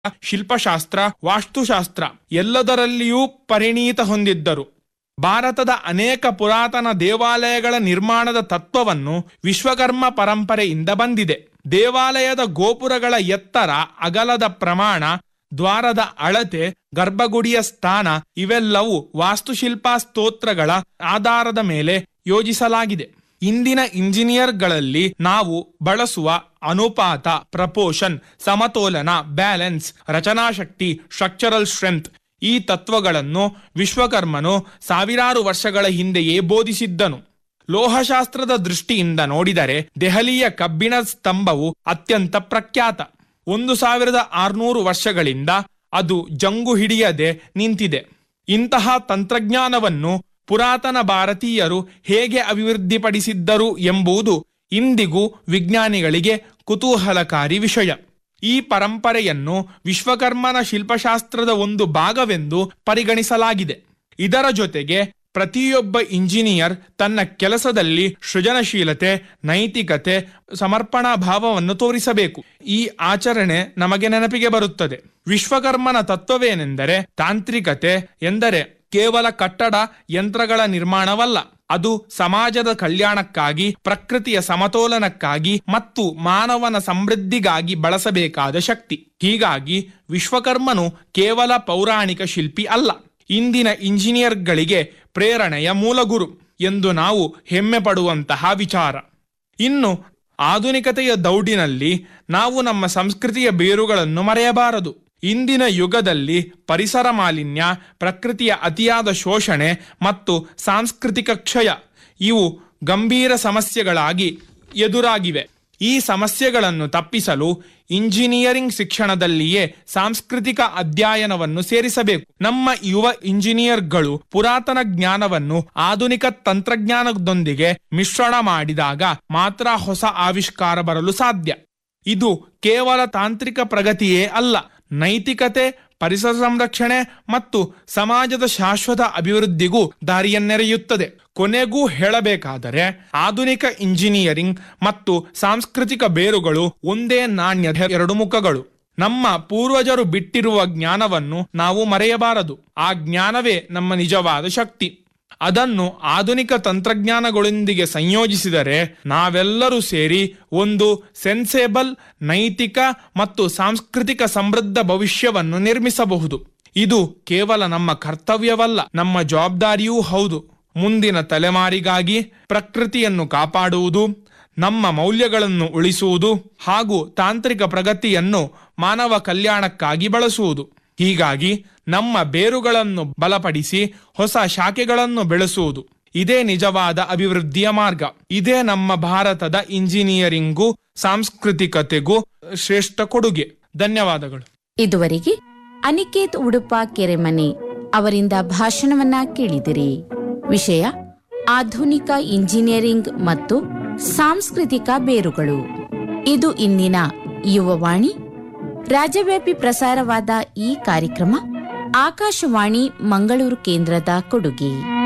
ಶಿಲ್ಪಶಾಸ್ತ್ರ ವಾಸ್ತುಶಾಸ್ತ್ರ ಎಲ್ಲದರಲ್ಲಿಯೂ ಪರಿಣೀತ ಹೊಂದಿದ್ದರು ಭಾರತದ ಅನೇಕ ಪುರಾತನ ದೇವಾಲಯಗಳ ನಿರ್ಮಾಣದ ತತ್ವವನ್ನು ವಿಶ್ವಕರ್ಮ ಪರಂಪರೆಯಿಂದ ಬಂದಿದೆ ದೇವಾಲಯದ ಗೋಪುರಗಳ ಎತ್ತರ ಅಗಲದ ಪ್ರಮಾಣ ದ್ವಾರದ ಅಳತೆ ಗರ್ಭಗುಡಿಯ ಸ್ಥಾನ ಇವೆಲ್ಲವೂ ವಾಸ್ತುಶಿಲ್ಪ ಸ್ತೋತ್ರಗಳ ಆಧಾರದ ಮೇಲೆ ಯೋಜಿಸಲಾಗಿದೆ ಇಂದಿನ ಇಂಜಿನಿಯರ್ಗಳಲ್ಲಿ ನಾವು ಬಳಸುವ ಅನುಪಾತ ಪ್ರಪೋಷನ್ ಸಮತೋಲನ ಬ್ಯಾಲೆನ್ಸ್ ರಚನಾಶಕ್ತಿ ಸ್ಟ್ರಕ್ಚರಲ್ ಸ್ಟ್ರೆಂತ್ ಈ ತತ್ವಗಳನ್ನು ವಿಶ್ವಕರ್ಮನು ಸಾವಿರಾರು ವರ್ಷಗಳ ಹಿಂದೆಯೇ ಬೋಧಿಸಿದ್ದನು ಲೋಹಶಾಸ್ತ್ರದ ದೃಷ್ಟಿಯಿಂದ ನೋಡಿದರೆ ದೆಹಲಿಯ ಕಬ್ಬಿಣ ಸ್ತಂಭವು ಅತ್ಯಂತ ಪ್ರಖ್ಯಾತ ಒಂದು ಸಾವಿರದ ಆರುನೂರು ವರ್ಷಗಳಿಂದ ಅದು ಜಂಗು ಹಿಡಿಯದೆ ನಿಂತಿದೆ ಇಂತಹ ತಂತ್ರಜ್ಞಾನವನ್ನು ಪುರಾತನ ಭಾರತೀಯರು ಹೇಗೆ ಅಭಿವೃದ್ಧಿಪಡಿಸಿದ್ದರು ಎಂಬುದು ಇಂದಿಗೂ ವಿಜ್ಞಾನಿಗಳಿಗೆ ಕುತೂಹಲಕಾರಿ ವಿಷಯ ಈ ಪರಂಪರೆಯನ್ನು ವಿಶ್ವಕರ್ಮನ ಶಿಲ್ಪಶಾಸ್ತ್ರದ ಒಂದು ಭಾಗವೆಂದು ಪರಿಗಣಿಸಲಾಗಿದೆ ಇದರ ಜೊತೆಗೆ ಪ್ರತಿಯೊಬ್ಬ ಇಂಜಿನಿಯರ್ ತನ್ನ ಕೆಲಸದಲ್ಲಿ ಸೃಜನಶೀಲತೆ ನೈತಿಕತೆ ಸಮರ್ಪಣಾ ಭಾವವನ್ನು ತೋರಿಸಬೇಕು ಈ ಆಚರಣೆ ನಮಗೆ ನೆನಪಿಗೆ ಬರುತ್ತದೆ ವಿಶ್ವಕರ್ಮನ ತತ್ವವೇನೆಂದರೆ ತಾಂತ್ರಿಕತೆ ಎಂದರೆ ಕೇವಲ ಕಟ್ಟಡ ಯಂತ್ರಗಳ ನಿರ್ಮಾಣವಲ್ಲ ಅದು ಸಮಾಜದ ಕಲ್ಯಾಣಕ್ಕಾಗಿ ಪ್ರಕೃತಿಯ ಸಮತೋಲನಕ್ಕಾಗಿ ಮತ್ತು ಮಾನವನ ಸಮೃದ್ಧಿಗಾಗಿ ಬಳಸಬೇಕಾದ ಶಕ್ತಿ ಹೀಗಾಗಿ ವಿಶ್ವಕರ್ಮನು ಕೇವಲ ಪೌರಾಣಿಕ ಶಿಲ್ಪಿ ಅಲ್ಲ ಇಂದಿನ ಇಂಜಿನಿಯರ್ಗಳಿಗೆ ಪ್ರೇರಣೆಯ ಮೂಲಗುರು ಎಂದು ನಾವು ಹೆಮ್ಮೆ ಪಡುವಂತಹ ವಿಚಾರ ಇನ್ನು ಆಧುನಿಕತೆಯ ದೌಡಿನಲ್ಲಿ ನಾವು ನಮ್ಮ ಸಂಸ್ಕೃತಿಯ ಬೇರುಗಳನ್ನು ಮರೆಯಬಾರದು ಇಂದಿನ ಯುಗದಲ್ಲಿ ಪರಿಸರ ಮಾಲಿನ್ಯ ಪ್ರಕೃತಿಯ ಅತಿಯಾದ ಶೋಷಣೆ ಮತ್ತು ಸಾಂಸ್ಕೃತಿಕ ಕ್ಷಯ ಇವು ಗಂಭೀರ ಸಮಸ್ಯೆಗಳಾಗಿ ಎದುರಾಗಿವೆ ಈ ಸಮಸ್ಯೆಗಳನ್ನು ತಪ್ಪಿಸಲು ಇಂಜಿನಿಯರಿಂಗ್ ಶಿಕ್ಷಣದಲ್ಲಿಯೇ ಸಾಂಸ್ಕೃತಿಕ ಅಧ್ಯಯನವನ್ನು ಸೇರಿಸಬೇಕು ನಮ್ಮ ಯುವ ಇಂಜಿನಿಯರ್ಗಳು ಪುರಾತನ ಜ್ಞಾನವನ್ನು ಆಧುನಿಕ ತಂತ್ರಜ್ಞಾನದೊಂದಿಗೆ ಮಿಶ್ರಣ ಮಾಡಿದಾಗ ಮಾತ್ರ ಹೊಸ ಆವಿಷ್ಕಾರ ಬರಲು ಸಾಧ್ಯ ಇದು ಕೇವಲ ತಾಂತ್ರಿಕ ಪ್ರಗತಿಯೇ ಅಲ್ಲ ನೈತಿಕತೆ ಪರಿಸರ ಸಂರಕ್ಷಣೆ ಮತ್ತು ಸಮಾಜದ ಶಾಶ್ವತ ಅಭಿವೃದ್ಧಿಗೂ ದಾರಿಯನ್ನೆರೆಯುತ್ತದೆ ಕೊನೆಗೂ ಹೇಳಬೇಕಾದರೆ ಆಧುನಿಕ ಇಂಜಿನಿಯರಿಂಗ್ ಮತ್ತು ಸಾಂಸ್ಕೃತಿಕ ಬೇರುಗಳು ಒಂದೇ ನಾಣ್ಯದ ಎರಡು ಮುಖಗಳು ನಮ್ಮ ಪೂರ್ವಜರು ಬಿಟ್ಟಿರುವ ಜ್ಞಾನವನ್ನು ನಾವು ಮರೆಯಬಾರದು ಆ ಜ್ಞಾನವೇ ನಮ್ಮ ನಿಜವಾದ ಶಕ್ತಿ ಅದನ್ನು ಆಧುನಿಕ ತಂತ್ರಜ್ಞಾನಗಳೊಂದಿಗೆ ಸಂಯೋಜಿಸಿದರೆ ನಾವೆಲ್ಲರೂ ಸೇರಿ ಒಂದು ಸೆನ್ಸೇಬಲ್ ನೈತಿಕ ಮತ್ತು ಸಾಂಸ್ಕೃತಿಕ ಸಮೃದ್ಧ ಭವಿಷ್ಯವನ್ನು ನಿರ್ಮಿಸಬಹುದು ಇದು ಕೇವಲ ನಮ್ಮ ಕರ್ತವ್ಯವಲ್ಲ ನಮ್ಮ ಜವಾಬ್ದಾರಿಯೂ ಹೌದು ಮುಂದಿನ ತಲೆಮಾರಿಗಾಗಿ ಪ್ರಕೃತಿಯನ್ನು ಕಾಪಾಡುವುದು ನಮ್ಮ ಮೌಲ್ಯಗಳನ್ನು ಉಳಿಸುವುದು ಹಾಗೂ ತಾಂತ್ರಿಕ ಪ್ರಗತಿಯನ್ನು ಮಾನವ ಕಲ್ಯಾಣಕ್ಕಾಗಿ ಬಳಸುವುದು ಹೀಗಾಗಿ ನಮ್ಮ ಬೇರುಗಳನ್ನು ಬಲಪಡಿಸಿ ಹೊಸ ಶಾಖೆಗಳನ್ನು ಬೆಳೆಸುವುದು ಇದೇ ನಿಜವಾದ ಅಭಿವೃದ್ಧಿಯ ಮಾರ್ಗ ಇದೇ ನಮ್ಮ ಭಾರತದ ಇಂಜಿನಿಯರಿಂಗೂ ಸಾಂಸ್ಕೃತಿಕತೆಗೂ ಶ್ರೇಷ್ಠ ಕೊಡುಗೆ ಧನ್ಯವಾದಗಳು ಇದುವರೆಗೆ ಅನಿಕೇತ್ ಉಡುಪ ಕೆರೆಮನೆ ಅವರಿಂದ ಭಾಷಣವನ್ನ ಕೇಳಿದಿರಿ ವಿಷಯ ಆಧುನಿಕ ಇಂಜಿನಿಯರಿಂಗ್ ಮತ್ತು ಸಾಂಸ್ಕೃತಿಕ ಬೇರುಗಳು ಇದು ಇಂದಿನ ಯುವವಾಣಿ ರಾಜ್ಯವ್ಯಾಪಿ ಪ್ರಸಾರವಾದ ಈ ಕಾರ್ಯಕ್ರಮ ಆಕಾಶವಾಣಿ ಮಂಗಳೂರು ಕೇಂದ್ರದ ಕೊಡುಗೆ